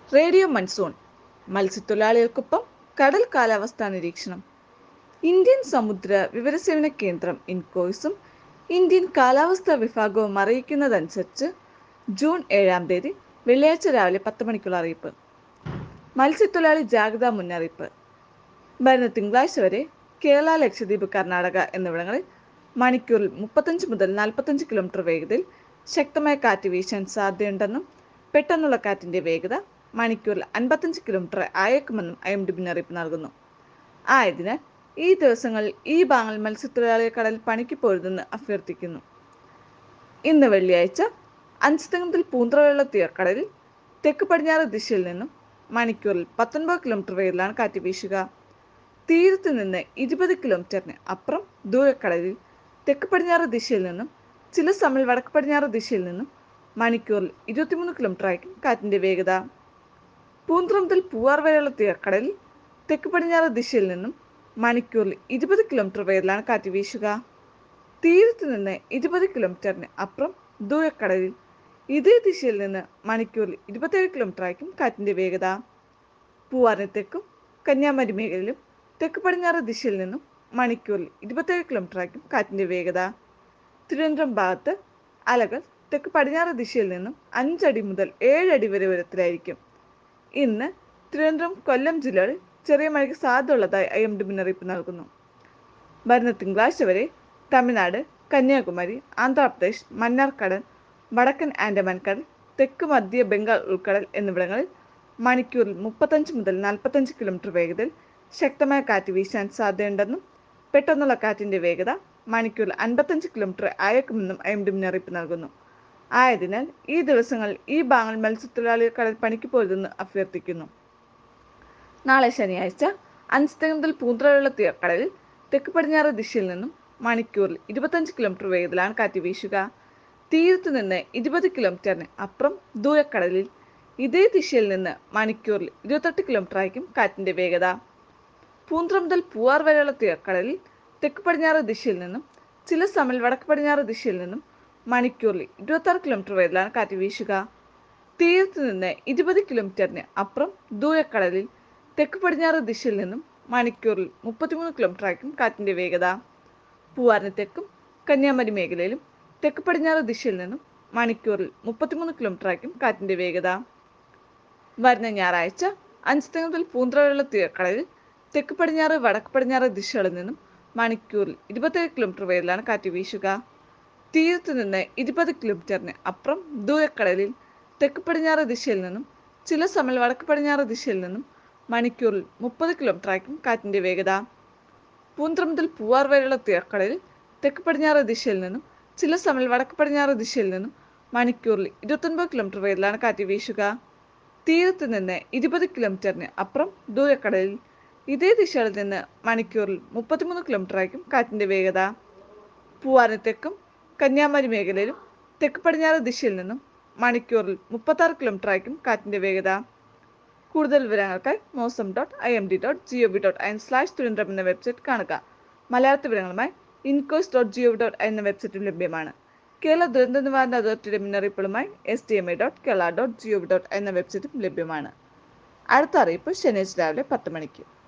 radio monsoon മത്സ്യത്തൊഴിലാളികൾക്കൊപ്പം കടൽ കാലാവസ്ഥാ നിരീക്ഷണം ഇന്ത്യൻ സമുദ്ര വിവരസേവന കേന്ദ്രം ഇൻകോയ്സും ഇന്ത്യൻ കാലാവസ്ഥാ വിഭാഗവും അറിയിക്കുന്നതനുസരിച്ച് ജൂൺ ഏഴാം തീയതി വെള്ളിയാഴ്ച രാവിലെ പത്ത് മണിക്കുള്ള അറിയിപ്പ് മത്സ്യത്തൊഴിലാളി ജാഗ്രതാ മുന്നറിയിപ്പ് വരുന്ന തിങ്കളാഴ്ച വരെ കേരള ലക്ഷദ്വീപ് കർണാടക എന്നിവിടങ്ങളിൽ മണിക്കൂറിൽ മുപ്പത്തഞ്ച് മുതൽ നാൽപ്പത്തഞ്ച് കിലോമീറ്റർ വേഗതയിൽ ശക്തമായ കാറ്റ് വീശാൻ സാധ്യതയുണ്ടെന്നും പെട്ടെന്നുള്ള കാറ്റിന്റെ വേഗത മണിക്കൂറിൽ അൻപത്തഞ്ച് കിലോമീറ്റർ ആയേക്കുമെന്നും ഐ എം ഡി മുന്നറിയിപ്പ് നൽകുന്നു ആയതിനാൽ ഈ ദിവസങ്ങളിൽ ഈ ഭാഗങ്ങൾ മത്സ്യത്തൊഴിലാളികൾ കടലിൽ പണിക്ക് പോരുതെന്ന് അഭ്യർത്ഥിക്കുന്നു ഇന്ന് വെള്ളിയാഴ്ച അഞ്ചുതെങ്ങത്തിൽ പൂന്തറയുള്ള തീരക്കടലിൽ തെക്ക് പടിഞ്ഞാറ് ദിശയിൽ നിന്നും മണിക്കൂറിൽ പത്തൊൻപത് കിലോമീറ്റർ വേഗത്തിലാണ് കാറ്റ് വീശുക തീരത്ത് നിന്ന് ഇരുപത് കിലോമീറ്ററിന് അപ്പുറം ദൂരക്കടലിൽ തെക്ക് പടിഞ്ഞാറ് ദിശയിൽ നിന്നും ചില സമയം വടക്ക് പടിഞ്ഞാറ് ദിശയിൽ നിന്നും മണിക്കൂറിൽ ഇരുപത്തിമൂന്ന് കിലോമീറ്റർ ആയിരിക്കും കാറ്റിന്റെ വേഗത പൂന്തുറ മുതൽ പൂവാർ വരെയുള്ള തീരക്കടലിൽ തെക്ക് പടിഞ്ഞാറ് ദിശയിൽ നിന്നും മണിക്കൂറിൽ ഇരുപത് കിലോമീറ്റർ വേഗത്തിലാണ് കാറ്റ് വീശുക തീരത്ത് നിന്ന് ഇരുപത് കിലോമീറ്ററിന് അപ്പുറം ദൂരക്കടലിൽ ഇതേ ദിശയിൽ നിന്ന് മണിക്കൂറിൽ ഇരുപത്തേഴ് കിലോമീറ്റർ ആയിരിക്കും കാറ്റിന്റെ വേഗത പൂവാറിന് തെക്കും കന്യാകുമാരി മേഖലയിലും തെക്ക് പടിഞ്ഞാറ് ദിശയിൽ നിന്നും മണിക്കൂറിൽ ഇരുപത്തേഴ് കിലോമീറ്റർ ആയിരിക്കും കാറ്റിന്റെ വേഗത തിരുവനന്തപുരം ഭാഗത്ത് അലകൾ തെക്ക് പടിഞ്ഞാറ് ദിശയിൽ നിന്നും അഞ്ചടി മുതൽ ഏഴടി വരെ ഉയരത്തിലായിരിക്കും ഇന്ന് തിരുവനന്തപുരം കൊല്ലം ജില്ലകളിൽ ചെറിയ മഴയ്ക്ക് സാധ്യതയുള്ളതായി ഐ എം ഡി മുന്നറിയിപ്പ് നൽകുന്നു വരുന്ന തിങ്കളാഴ്ച വരെ തമിഴ്നാട് കന്യാകുമാരി ആന്ധ്രാപ്രദേശ് മന്നാർക്കടൽ വടക്കൻ ആൻഡമാൻ കടൽ തെക്ക് മധ്യ ബംഗാൾ ഉൾക്കടൽ എന്നിവിടങ്ങളിൽ മണിക്കൂറിൽ മുപ്പത്തഞ്ച് മുതൽ നാൽപ്പത്തഞ്ച് കിലോമീറ്റർ വേഗതയിൽ ശക്തമായ കാറ്റ് വീശാൻ സാധ്യതയുണ്ടെന്നും പെട്ടെന്നുള്ള കാറ്റിന്റെ വേഗത മണിക്കൂറിൽ അൻപത്തഞ്ച് കിലോമീറ്റർ അയക്കുമെന്നും ഐ എം ഡി മുന്നറിയിപ്പ് നൽകുന്നു ആയതിനാൽ ഈ ദിവസങ്ങളിൽ ഈ ഭാഗങ്ങൾ മത്സ്യത്തൊഴിലാളികൾ കടൽ പണിക്ക് പോരുതെന്ന് അഭ്യർത്ഥിക്കുന്നു നാളെ ശനിയാഴ്ച അഞ്ച് മുതൽ പൂന്തറയുള്ള തീരക്കടലിൽ തെക്ക് പടിഞ്ഞാറ് ദിശയിൽ നിന്നും മണിക്കൂറിൽ ഇരുപത്തഞ്ച് കിലോമീറ്റർ വേഗത്തിലാണ് കാറ്റ് വീശുക തീരത്ത് നിന്ന് ഇരുപത് കിലോമീറ്ററിന് അപ്പുറം ദൂരക്കടലിൽ ഇതേ ദിശയിൽ നിന്ന് മണിക്കൂറിൽ ഇരുപത്തെട്ട് കിലോമീറ്റർ ആയിരിക്കും കാറ്റിന്റെ വേഗത പൂന്തറ മുതൽ പൂവാർ വരെയുള്ള തീരക്കടലിൽ തെക്ക് പടിഞ്ഞാറ് ദിശയിൽ നിന്നും ചില സമയം വടക്ക് പടിഞ്ഞാറ് ദിശയിൽ നിന്നും മണിക്കൂറിൽ ഇരുപത്താറ് കിലോമീറ്റർ വേഗത്തിലാണ് കാറ്റ് വീശുക തീരത്ത് നിന്ന് ഇരുപത് കിലോമീറ്ററിന് അപ്പുറം ദൂരക്കടലിൽ തെക്ക് പടിഞ്ഞാറ് ദിശയിൽ നിന്നും മണിക്കൂറിൽ മുപ്പത്തിമൂന്ന് കിലോമീറ്റർ ആയിരിക്കും കാറ്റിന്റെ വേഗത പൂവാറിന് തെക്കും കന്യാകുമാരി മേഖലയിലും തെക്ക് പടിഞ്ഞാറ് ദിശയിൽ നിന്നും മണിക്കൂറിൽ മുപ്പത്തിമൂന്ന് കിലോമീറ്റർ ആയിരിക്കും കാറ്റിന്റെ വേഗത വരുന്ന ഞായറാഴ്ച അഞ്ച് മുതൽ പൂന്തറയുള്ള തീരക്കടലിൽ തെക്ക് പടിഞ്ഞാറ് വടക്ക് പടിഞ്ഞാറ് ദിശകളിൽ നിന്നും മണിക്കൂറിൽ ഇരുപത്തേഴ് കിലോമീറ്റർ വേഗത്തിലാണ് കാറ്റ് വീശുക തീരത്ത് നിന്ന് ഇരുപത് കിലോമീറ്ററിന് അപ്പുറം ദൂരക്കടലിൽ തെക്ക് പടിഞ്ഞാറ് ദിശയിൽ നിന്നും ചില സമയം വടക്ക് പടിഞ്ഞാറ് ദിശയിൽ നിന്നും മണിക്കൂറിൽ മുപ്പത് കിലോമീറ്റർ ആയിരിക്കും കാറ്റിന്റെ വേഗത പൂന്തറ മുതൽ പൂവാർ വരെയുള്ള തീരക്കടലിൽ തെക്ക് പടിഞ്ഞാറ് ദിശയിൽ നിന്നും ചില സമയം വടക്ക് പടിഞ്ഞാറ് ദിശയിൽ നിന്നും മണിക്കൂറിൽ ഇരുപത്തൊൻപത് കിലോമീറ്റർ വേഗത്തിലാണ് കാറ്റ് വീശുക തീരത്ത് നിന്ന് ഇരുപത് കിലോമീറ്ററിന് അപ്പുറം ദൂരക്കടലിൽ ഇതേ ദിശയിൽ നിന്ന് മണിക്കൂറിൽ മുപ്പത്തിമൂന്ന് കിലോമീറ്റർ ആയിരിക്കും കാറ്റിന്റെ വേഗത പൂവാറിന് തെക്കും കന്യാകുമാരി മേഖലയിലും തെക്ക് പടിഞ്ഞാറ് ദിശയിൽ നിന്നും മണിക്കൂറിൽ മുപ്പത്താറ് കിലോമീറ്റർ ആയിരിക്കും കാറ്റിന്റെ വേഗത കൂടുതൽ വിവരങ്ങൾക്കായി mausam dot I M D dot G O V dot in slash Thiruvananthapuram എന്ന വെബ്സൈറ്റ് കാണുക മലയാളത്തിൽ വിവരങ്ങളുമായി INCOIS dot G O V dot എന്ന വെബ്സൈറ്റും ലഭ്യമാണ് കേരള ദുരന്ത നിവാരണ അതോറിറ്റിയുടെ മുന്നറിയിപ്പുകളുമായി S T M I dot Kerala dot G O V dot എന്ന വെബ്സൈറ്റും ലഭ്യമാണ് അടുത്ത അറിയിപ്പ് ശനിയാഴ്ച രാവിലെ പത്ത് മണിക്ക്